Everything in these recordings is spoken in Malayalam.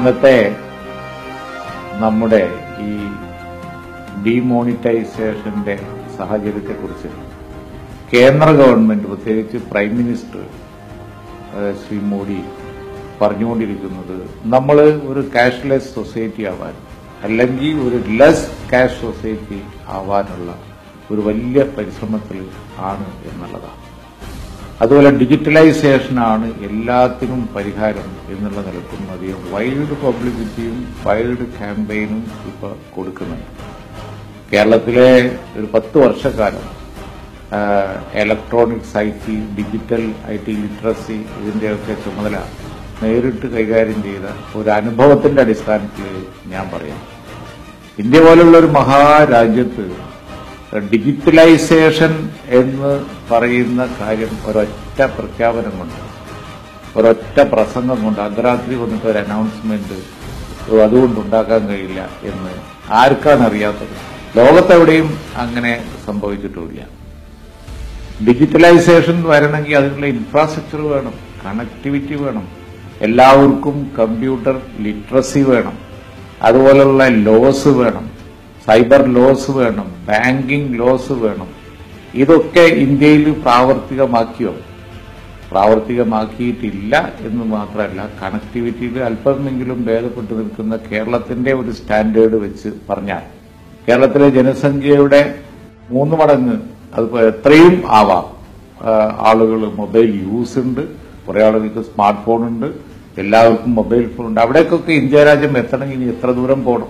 ഇന്നത്തെ നമ്മുടെ ഈ ഡിമോണിറ്റൈസേഷന്റെ സാഹചര്യത്തെക്കുറിച്ച് കേന്ദ്ര ഗവൺമെന്റ് പ്രത്യേകിച്ച് prime minister uh, Shri Modi പറഞ്ഞുകൊണ്ടിരിക്കുന്നത് നമ്മൾ ഒരു ക്യാഷ്ലെസ് സൊസൈറ്റി ആവാൻ അല്ലെങ്കിൽ ഒരു ലെസ് ക്യാഷ് സൊസൈറ്റി ആവാനുള്ള ഒരു വലിയ പരിശ്രമത്തിൽ ആണ് എന്നുള്ളതാണ് അതുപോലെ ഡിജിറ്റലൈസേഷനാണ് എല്ലാത്തിനും പരിഹാരം എന്നുള്ള നിലക്കും അധികം വൈഡ് പബ്ലിസിറ്റിയും വൈഡ് ക്യാമ്പയിനും ഇപ്പൊ കൊടുക്കുന്നുണ്ട് കേരളത്തിലെ ഒരു പത്ത് വർഷക്കാലം electronics I T digital I T literacy ഇതിന്റെയൊക്കെ ചുമതല നേരിട്ട് കൈകാര്യം ചെയ്ത ഒരു അനുഭവത്തിന്റെ അടിസ്ഥാനത്തിൽ ഞാൻ പറയാം ഇന്ത്യ പോലുള്ള ഒരു മഹാരാജ്യത്ത് ഡിജിറ്റലൈസേഷൻ എന്ന് പറയുന്ന കാര്യം ഒരൊറ്റ പ്രഖ്യാപനം കൊണ്ട് ഒരൊറ്റ പ്രസംഗം കൊണ്ട് അർദ്ധരാത്രി വന്നിട്ട് ഒരു അനൗൺസ്മെന്റ് അതുകൊണ്ട് ഉണ്ടാക്കാൻ കഴിയില്ല എന്ന് ആർക്കാണ് അറിയാത്തത് ലോകത്തെവിടെയും അങ്ങനെ സംഭവിച്ചിട്ടുമില്ല ഡിജിറ്റലൈസേഷൻ വരണമെങ്കിൽ അതിനുള്ള ഇൻഫ്രാസ്ട്രക്ചർ വേണം കണക്ടിവിറ്റി വേണം എല്ലാവർക്കും കമ്പ്യൂട്ടർ ലിറ്ററസി വേണം അതുപോലുള്ള ലോസ് വേണം സൈബർ ലോസ് വേണം ബാങ്കിംഗ് ലോസ് വേണം ഇതൊക്കെ ഇന്ത്യയിൽ പ്രാവർത്തികമാക്കിയോ പ്രാവർത്തികമാക്കിയിട്ടില്ല എന്ന് മാത്രമല്ല കണക്ടിവിറ്റിയിൽ അല്പമെങ്കിലും ഭേദപ്പെട്ടു നിൽക്കുന്ന കേരളത്തിന്റെ ഒരു സ്റ്റാൻഡേർഡ് വെച്ച് പറഞ്ഞാൽ കേരളത്തിലെ ജനസംഖ്യയുടെ മൂന്ന് മടങ്ങ് അതിപ്പോ എത്രയും ആവാം ആളുകൾ മൊബൈൽ യൂസ് ഉണ്ട് കുറെ ആളുകൾക്ക് സ്മാർട്ട് ഫോൺ ഉണ്ട് എല്ലാവർക്കും മൊബൈൽ ഫോൺ ഉണ്ട് അവിടേക്കൊക്കെ ഇന്ത്യ രാജ്യം എത്തണമെങ്കിൽ ഇനി എത്ര ദൂരം പോകണം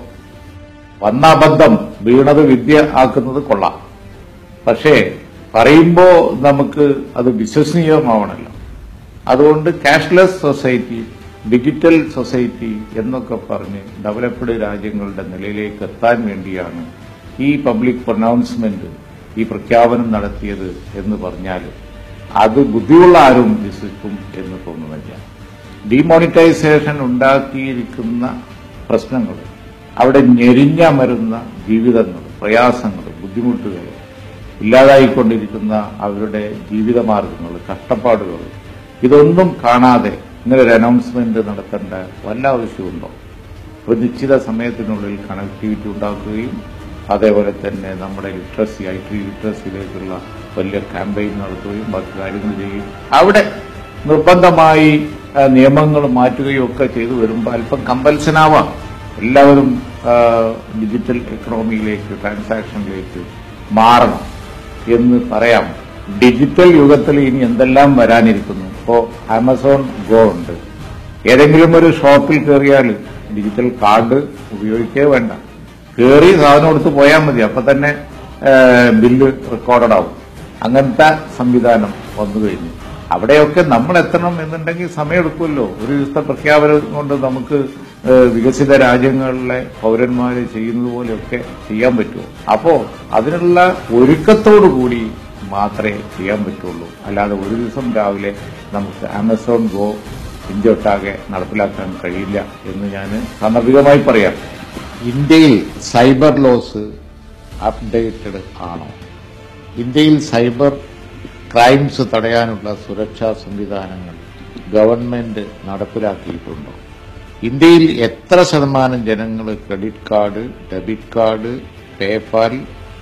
വന്ന അബദ്ധം വീണത് വിദ്യ ആക്കുന്നത് കൊള്ളാം പക്ഷേ പറയുമ്പോ നമുക്ക് അത് വിശ്വസനീയമാവണമല്ലോ അതുകൊണ്ട് ക്യാഷ്ലെസ് സൊസൈറ്റി ഡിജിറ്റൽ സൊസൈറ്റി എന്നൊക്കെ പറഞ്ഞ് ഡെവലപ്ഡ് രാജ്യങ്ങളുടെ നിലയിലേക്ക് എത്താൻ വേണ്ടിയാണ് ഈ പബ്ലിക് പ്രൊനൗൺസ്മെന്റ് ഈ പ്രഖ്യാപനം നടത്തിയത് എന്ന് പറഞ്ഞാൽ അത് ബുദ്ധിയുള്ള ആരും വിശ്വസിക്കും എന്ന് തോന്നുന്നില്ല ഡിമോണിറ്റൈസേഷൻ ഉണ്ടാക്കിയിരിക്കുന്ന പ്രശ്നങ്ങൾ അവിടെ ഞെരിഞ്ഞമരുന്ന ജീവിതങ്ങൾ പ്രയാസങ്ങൾ ബുദ്ധിമുട്ടുകൾ ഇല്ലാതായിക്കൊണ്ടിരിക്കുന്ന അവരുടെ ജീവിതമാർഗങ്ങൾ കഷ്ടപ്പാടുകൾ ഇതൊന്നും കാണാതെ ഇങ്ങനെ ഒരു അനൗൺസ്മെന്റ് നടത്തേണ്ട വല്ല ആവശ്യമുണ്ടോ ഒരു നിശ്ചിത സമയത്തിനുള്ളിൽ കണക്ടിവിറ്റി ഉണ്ടാക്കുകയും അതേപോലെ തന്നെ നമ്മുടെ ലിറ്ററസി ഐ ടി ലിറ്ററസിയിലേക്കുള്ള വലിയ ക്യാമ്പയിൻ നടത്തുകയും ബാക്കി കാര്യങ്ങൾ ചെയ്യുകയും അവിടെ നിർബന്ധമായി ആ, നിയമങ്ങൾ മാറ്റുകയും ഒക്കെ ചെയ്തു വരുമ്പോൾ അല്പം കമ്പൽസനാവാം എല്ലാവരും ആ, ഡിജിറ്റൽ എക്കണോമിയിലേക്ക് ട്രാൻസാക്ഷനിലേക്ക് മാറണം എന്ന് പറയാം ഡിജിറ്റൽ യുഗത്തിൽ ഇനി എന്തെല്ലാം വരാനിരിക്കുന്നു ഇപ്പോ ആമസോൺ ഗോ ഉണ്ട് ഏതെങ്കിലും ഒരു ഷോപ്പിൽ കയറിയാൽ ഡിജിറ്റൽ കാർഡ് ഉപയോഗിക്കേ വേണ്ട കയറി സാധനം എടുത്ത് പോയാൽ മതി അപ്പൊ തന്നെ ആ, ബില്ല് റെക്കോർഡഡ് ആവും അങ്ങനത്തെ സംവിധാനം വന്നു കഴിഞ്ഞു അവിടെയൊക്കെ നമ്മൾ എത്തണം എന്നുണ്ടെങ്കിൽ സമയമെടുക്കുമല്ലോ ഒരു ദിവസത്തെ പ്രഖ്യാപനം കൊണ്ട് നമുക്ക് ആ, വികസിത രാജ്യങ്ങളിലെ പൗരന്മാര് ചെയ്യുന്നത് പോലെയൊക്കെ ചെയ്യാൻ പറ്റുമോ അപ്പോ അതിനുള്ള ഒരുക്കത്തോടു കൂടി മാത്രമേ ചെയ്യാൻ പറ്റുള്ളൂ അല്ലാതെ ഒരു ദിവസം രാവിലെ നമുക്ക് ആമസോൺ ഗോ ഇന്ത്യ ഒട്ടാകെ നടപ്പിലാക്കാൻ കഴിയില്ല എന്ന് ഞാൻ സാന്ദർഭികമായി പറയാം ഇന്ത്യയിൽ സൈബർ ലോസ് അപ്ഡേറ്റഡ് ആണോ ഇന്ത്യയിൽ സൈബർ ക്രൈംസ് തടയാനുള്ള സുരക്ഷാ സംവിധാനങ്ങൾ ഗവൺമെന്റ് നടപ്പിലാക്കിയിട്ടുണ്ടോ ഇന്ത്യയിൽ എത്ര ശതമാനം ജനങ്ങൾ credit card debit card PayPal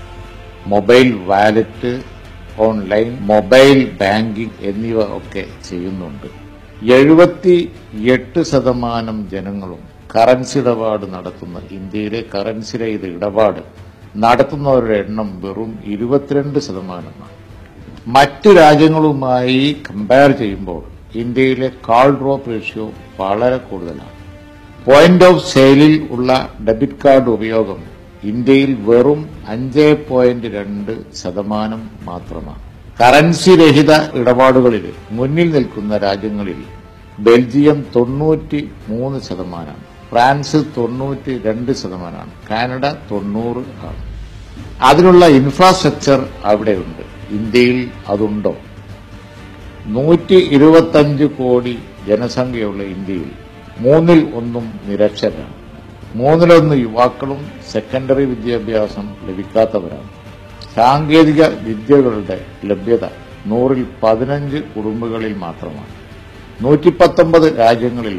mobile wallet online mobile banking എന്നിവ ഒക്കെ ചെയ്യുന്നുണ്ട് എഴുപത്തി എട്ട് ശതമാനം ജനങ്ങളും കറൻസി ഇടപാട് നടത്തുന്ന ഇന്ത്യയിലെ കറൻസി രഹിത ഇടപാട് നടത്തുന്നവരുടെ എണ്ണം വെറും ഇരുപത്തിരണ്ട് ശതമാനമാണ് മറ്റു രാജ്യങ്ങളുമായി കമ്പയർ ചെയ്യുമ്പോൾ ഇന്ത്യയിലെ കാൾ ഡ്രോപ്പ് റേഷ്യോ വളരെ കൂടുതലാണ് പോയിന്റ് ഓഫ് സെയിലിൽ ഉള്ള ഡെബിറ്റ് കാർഡ് ഉപയോഗം ഇന്ത്യയിൽ വെറും അഞ്ച് പോയിന്റ് രണ്ട് ശതമാനം മാത്രമാണ് കറൻസി രഹിത ഇടപാടുകളിൽ മുന്നിൽ നിൽക്കുന്ന രാജ്യങ്ങളിൽ ബെൽജിയം തൊണ്ണൂറ്റി മൂന്ന് ശതമാനമാണ് ഫ്രാൻസ് തൊണ്ണൂറ്റി രണ്ട് ശതമാനമാണ് കാനഡ തൊണ്ണൂറ് ആണ് അതിനുള്ള ഇൻഫ്രാസ്ട്രക്ചർ അവിടെയുണ്ട് ഇന്ത്യയിൽ അതുണ്ടോ നൂറ്റി ഇരുപത്തഞ്ച് കോടി ജനസംഖ്യയുള്ള ഇന്ത്യയിൽ മൂന്നിൽ ഒന്നും നിരക്ഷരാണ് മൂന്നിലൊന്ന് യുവാക്കളും സെക്കൻഡറി വിദ്യാഭ്യാസം ലഭിക്കാത്തവരാണ് സാങ്കേതിക വിദ്യകളുടെ ലഭ്യത നൂറിൽ പതിനഞ്ച് കുടുംബങ്ങളിൽ മാത്രമാണ് നൂറ്റി പത്തൊമ്പത് രാജ്യങ്ങളിലെ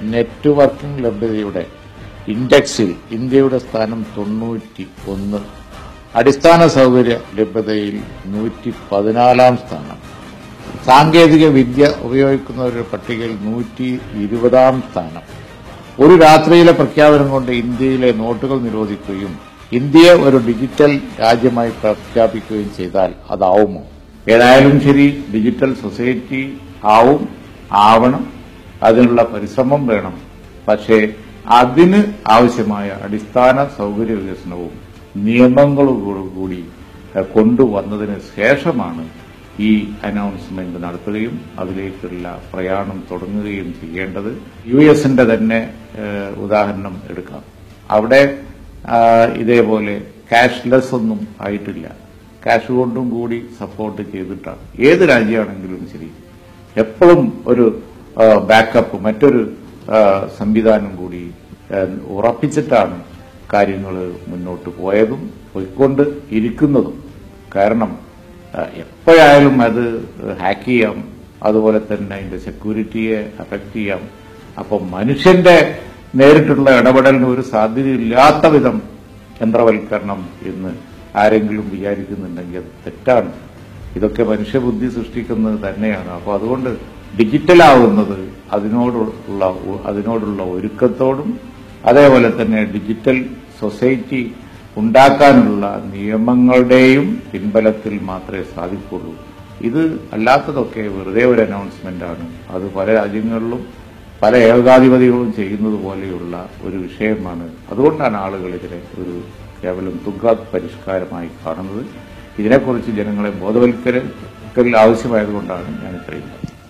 നെറ്റ്വർക്കിംഗ് ലഭ്യതയുടെ ഇൻഡെക്സിൽ ഇന്ത്യയുടെ സ്ഥാനം തൊണ്ണൂറ്റി ഒന്ന് അടിസ്ഥാന സൗകര്യ ലഭ്യതയിൽ നൂറ്റി പതിനാലാം സ്ഥാനം സാങ്കേതിക വിദ്യ ഉപയോഗിക്കുന്നവരുടെ പട്ടികയിൽ നൂറ്റി ഇരുപതാം സ്ഥാനം ഒരു രാത്രിയിലെ പ്രഖ്യാപനം കൊണ്ട് ഇന്ത്യയിലെ നോട്ടുകൾ നിരോധിക്കുകയും ഇന്ത്യയെ ഒരു ഡിജിറ്റൽ രാജ്യമായി പ്രഖ്യാപിക്കുകയും ചെയ്താൽ അതാവുമോ ഏതായാലും ശരി ഡിജിറ്റൽ സൊസൈറ്റി ആവും ആവണം അതിനുള്ള പരിശ്രമം വേണം പക്ഷേ അതിന് ആവശ്യമായ അടിസ്ഥാന സൗകര്യ വികസനവും നിയമങ്ങളോടും കൂടി ഏഹ്, കൊണ്ടുവന്നതിന് ശേഷമാണ് ഈ അനൗൺസ്മെന്റ് നടത്തുകയും അതിലേക്കുള്ള പ്രയാണം തുടങ്ങുകയും ചെയ്യേണ്ടത് യു എസിന്റെ തന്നെ ഏഹ്, ഉദാഹരണം എടുക്കാം അവിടെ ആ, ഇതേപോലെ ക്യാഷ്ലെസ് ഒന്നും ആയിട്ടില്ല ക്യാഷ് കൊണ്ടും കൂടി സപ്പോർട്ട് ചെയ്തിട്ടാണ് ഏത് രാജ്യമാണെങ്കിലും ശരി എപ്പോഴും ഒരു ബാക്കപ്പ് മറ്റൊരു ആ, സംവിധാനം കൂടി ആ, ഉറപ്പിച്ചിട്ടാണ് കാര്യങ്ങൾ മുന്നോട്ട് പോയതും പോയിക്കൊണ്ട് ഇരിക്കുന്നതും കാരണം ആ, എപ്പോഴായാലും അത് ഹാക്ക് ചെയ്യാം അതുപോലെ തന്നെ അതിന്റെ സെക്യൂരിറ്റിയെ അഫക്ട് ചെയ്യാം അപ്പം മനുഷ്യന്റെ നേരിട്ടുള്ള ഇടപെടലിന് ഒരു സാധ്യതയില്ലാത്ത വിധം യന്ത്രവൽക്കരണം എന്ന് ആരെങ്കിലും വിചാരിക്കുന്നുണ്ടെങ്കിൽ അത് തെറ്റാണ് ഇതൊക്കെ മനുഷ്യബുദ്ധി സൃഷ്ടിക്കുന്നത് തന്നെയാണ് അപ്പോൾ അതുകൊണ്ട് ഡിജിറ്റലാവുന്നത് അതിനോടുള്ള അതിനോടുള്ള ഒരുക്കത്തോടും അതേപോലെ തന്നെ ഡിജിറ്റൽ സൊസൈറ്റി ഉണ്ടാക്കാനുള്ള നിയമങ്ങളുടെയും പിൻബലത്തിൽ മാത്രമേ സാധിക്കുള്ളൂ ഇത് അല്ലാത്തതൊക്കെ വെറുതെ ഒരു അനൗൺസ്മെന്റ് ആണ് അത് പല രാജ്യങ്ങളിലും പല ഏകാധിപതികളും ചെയ്യുന്നത് പോലെയുള്ള ഒരു വിഷയമാണ് അതുകൊണ്ടാണ് ആളുകൾ ഇതിനെ ഒരു കേവലം തുക പരിഷ്കാരമായി കാണുന്നത് ഇതിനെക്കുറിച്ച് ജനങ്ങളെ ബോധവൽക്കരക്കൽ ആവശ്യമായതുകൊണ്ടാണ് ഞാൻ ഇത്രയും പറഞ്ഞത്.